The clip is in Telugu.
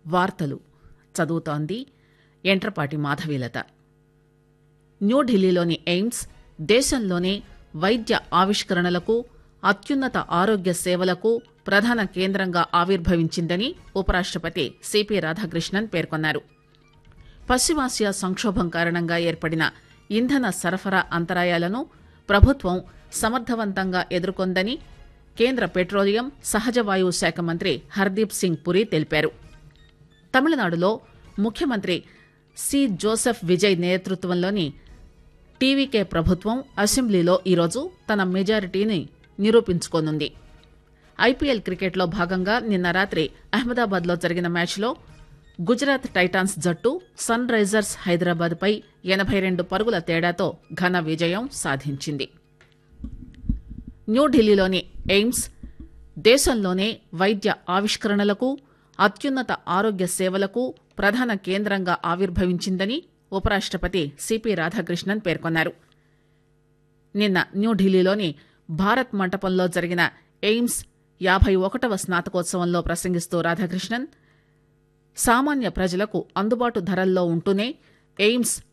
వార్తలు చదువుతోంది ఎంట్రపాటి మాధవీలత న్యూఢిల్లీలోని ఎయిమ్స్ దేశంలోనే వైద్య ఆవిష్కరణలకు అత్యున్నత ఆరోగ్య సేవలకు ప్రధాన కేంద్రంగా ఆవిర్భవించిందని ఉపరాష్టపతి సిపి రాధాకృష్ణన్ పేర్కొన్నారు పశ్చిమాసియా సంక్షోభం కారణంగా ఏర్పడిన ఇంధన సరఫరా అంతరాయాలను ప్రభుత్వం సమర్థవంతంగా ఎదుర్కొందని కేంద్ర పెట్రోలియం సహజ వాయువు శాఖ మంత్రి హర్దీప్ సింగ్ పురి తెలిపారు తమిళనాడులో ముఖ్యమంత్రి సి జోసెఫ్ విజయ్ నేతృత్వంలోని టీవీకే ప్రభుత్వం అసెంబ్లీలో ఈరోజు తన మెజారిటీని నిరూపించుకోనుంది ఐపీఎల్ క్రికెట్లో భాగంగా నిన్న రాత్రి అహ్మదాబాద్లో జరిగిన మ్యాచ్లో గుజరాత్ టైటాన్స్ జట్టు సన్ రైజర్స్ హైదరాబాద్ పై ఎనభై రెండు పరుగుల తేడాతో ఘన విజయం సాధించింది న్యూఢిల్లీలోని ఎయిమ్స్ దేశంలోనే వైద్య ఆవిష్కరణలకు అత్యున్నత ఆరోగ్య సేవలకు ప్రధాన కేంద్రంగా ఆవిర్భవించిందని ఉపరాష్టపతి సిపి రాధాకృష్ణన్ పేర్కొన్నారు నిన్న న్యూఢిల్లీలోని భారత్ మంటపంలో జరిగిన ఎయిమ్స్ యాభై ఒకటవ స్నాతకోత్సవంలో ప్రసంగిస్తూ రాధాకృష్ణన్ సామాన్య ప్రజలకు అందుబాటు ధరల్లో ఉంటూనే ఎయిమ్స్